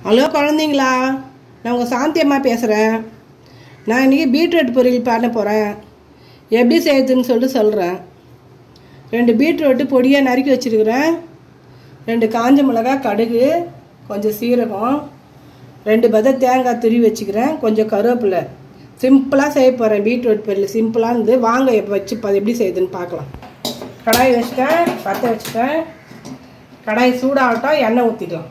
Hello குழந்தைங்களா நான் உங்கள் சாந்தி அம்மா பேசுகிறேன் நான் இன்றைக்கி பீட்ரூட் பொரியல் பண்ண போகிறேன் எப்படி செய்யுதுன்னு சொல்லிட்டு சொல்கிறேன் ரெண்டு பீட்ரூட்டு பொடியாக நறுக்கி வச்சுருக்கிறேன் ரெண்டு காஞ்ச மிளகாய் கடுகு கொஞ்சம் சீரகம் ரெண்டு பத தேங்காய் துருவி வச்சுக்கிறேன் கொஞ்சம் கருவேப்பிலை சிம்பிளாக செய்ய போகிறேன் பீட்ரூட் பொரியல் சிம்பிளானது வாங்க எப்போ வச்சு ப- எப்படி செய்யுதுன்னு பார்க்கலாம் கடாய் வச்சுட்டேன் பற்ற வச்சுட்டேன் கடாய் சூடாகட்டும் எண்ணெய் ஊற்றிக்கலாம்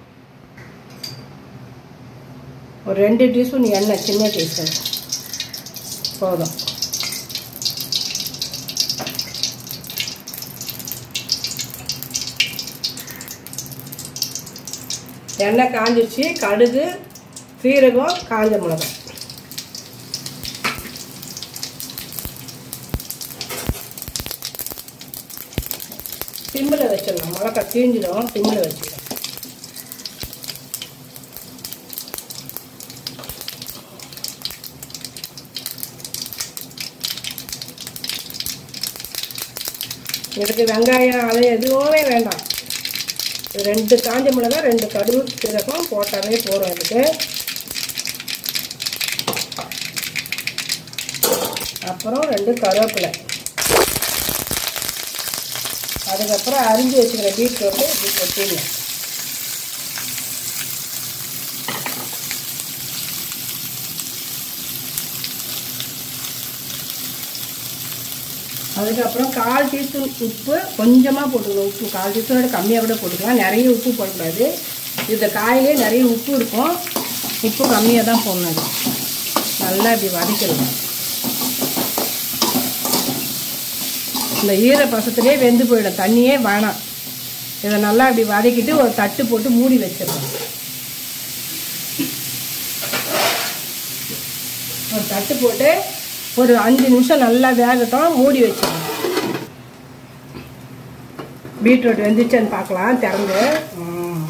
ஒரு ரெண்டு டீஸ்பூன் எண்ணெய் சின்ன டீஸ்பூன் போதும் எண்ணெய் காஞ்சிருச்சு கடுகு சீரகம் காஞ்ச மிளகாய் சிம்மில் வச்சிடலாம் மிளகாய் தீஞ்சிடும் சிம்மில் வச்சுக்கலாம் இதுக்கு வெங்காயம் அது எதுவுமே வேண்டாம் இது ரெண்டு காஞ்ச மிளகாய் ரெண்டு கடுகு சீரகம் போட்டாலே போதும் இதுக்கு அப்புறம் ரெண்டு கருவேப்பிலை அதுக்கப்புறம் அரிஞ்சு வச்சுக்கிற பீட்ரூட்டு இப்படி கொட்டிடணும் அதுக்கப்புறம் கால் டீஸ்பூன் உப்பு கொஞ்சமாக போட்டுக்கணும் உப்பு கால் டீஸ்பூனோட கம்மியாக கூட போட்டுக்கலாம் நிறைய உப்பு போடக்கூடாது இந்த காயிலே நிறைய உப்பு இருக்கும் உப்பு கம்மியாக தான் போடணும் அது. நல்லா இப்படி வதக்கிடணும் இந்த ஈர பசத்துலேயே வெந்து போயிடும் தண்ணியே வேணாம் இதை நல்லா இப்படி வதக்கிட்டு ஒரு தட்டு போட்டு மூடி வச்சிடணும் ஒரு தட்டு போட்டு ஒரு அஞ்சு நிமிஷம் நல்லா வேகட்டும் மூடி வச்சிடணும் பீட்ரூட் வெந்துச்சுன்னு பார்க்கலாம் திறந்து ம்.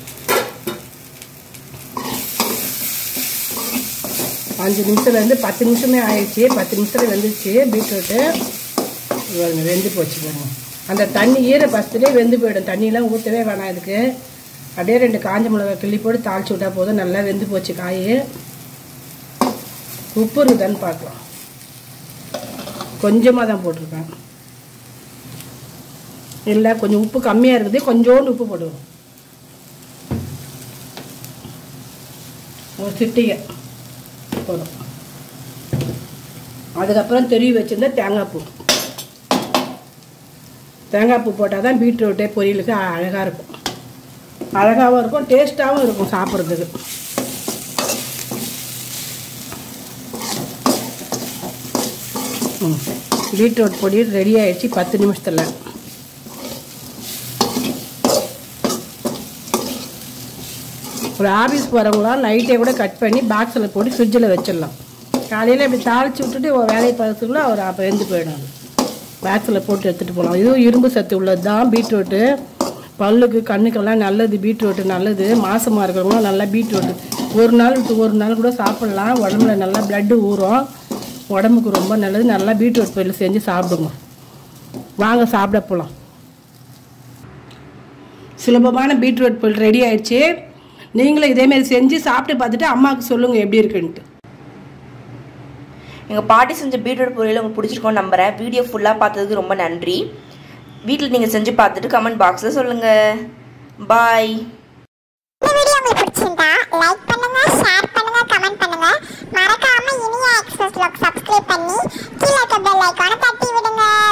அஞ்சு நிமிஷத்துலேருந்து பத்து நிமிஷமே ஆயிடுச்சு பத்து நிமிஷத்துல வெந்துச்சு பீட்ரூட்டு பாருங்க, வெந்து போச்சு பாருங்க அந்த தண்ணி ஈர பசத்துலேயே வெந்து போயிடும் தண்ணியெலாம் ஊற்றவே வேணாம் இதுக்கு அப்படியே ரெண்டு காஞ்ச மிளகாய் கிள்ளி போட்டு தாளிச்சு விட்டா போதும் நல்லா வெந்து போச்சு காய் உப்பு இருக்குதான்னு பார்க்கலாம் கொஞ்சமாக தான் போட்டிருக்கேன் இல்லை கொஞ்சம் உப்பு கம்மியாக இருக்குது கொஞ்சோண்டு உப்பு போடுவோம் ஒரு சிட்டிகை போதும் அதுக்கப்புறம் தெருவி வச்சிருந்த தேங்காய் பூ தேங்காய் பூ போட்டால் தான் பீட்ரூட்டே பொரியலுக்கு அழகாக இருக்கும் அழகாகவும் இருக்கும் டேஸ்ட்டாகவும் இருக்கும் சாப்பிட்றதுக்கு ம் பீட்ரூட் பொடி ரெடி ஆயிடுச்சு பத்து நிமிஷத்தில் ஒரு ஆஃபீஸ் போகிறவங்களாம் நைட்டே கூட கட் பண்ணி பாக்ஸில் போட்டு ஃப்ரிட்ஜில் வச்சிடலாம் காலையில் இப்படி தாளித்து விட்டுட்டு ஒரு வேலையை பார்த்துக்குள்ள அவர் அப்போ வெந்து போயிடும் அது பாக்ஸில் போட்டு எடுத்துகிட்டு போகலாம் இதுவும் இரும்பு சத்து உள்ளது தான் பீட்ரூட்டு பல்லுக்கு கண்ணுக்கெல்லாம் நல்லது பீட்ரூட்டு நல்லது மாசமாக இருக்கிறவங்களும் நல்லா பீட்ரூட்டு ஒரு நாள் விட்டு ஒரு நாள் கூட சாப்பிட்லாம் உடம்புல நல்லா பிளட்டு ஊறும் உடம்புக்கு ரொம்ப நல்லது நல்லா பீட்ரூட் பொரியல் செஞ்சு சாப்பிடுங்க வாங்க சாப்பிட போகலாம் சுலபமான பீட்ரூட் பொரியல் ரெடி ஆயிடுச்சு நீங்களும் இதேமாரி செஞ்சு சாப்பிட்டு பார்த்துட்டு அம்மாவுக்கு சொல்லுங்கள் எப்படி இருக்குன்ட்டு எங்கள் பாட்டி செஞ்ச பீட்ரூட் பொரியல் உங்களுக்கு பிடிச்சிருக்கோன்னு நம்புகிறேன் வீடியோ ஃபுல்லாக பார்த்ததுக்கு ரொம்ப நன்றி வீட்டில் நீங்கள் செஞ்சு பார்த்துட்டு கமெண்ட் பாக்ஸில் சொல்லுங்கள் பாய் இந்த வீடியோ உங்களுக்கு பிடிச்சிருந்தா லைக் பண்ணுங்க ஷேர் பண்ணுங்க கமெண்ட் பண்ணுங்க மறக்காம இனியா எக்ஸ்பிரஸ் லாக் சப்ஸ்கிரைப் பண்ணி கீழே இருக்க பெல் ஐகானை தட்டி விடுங்க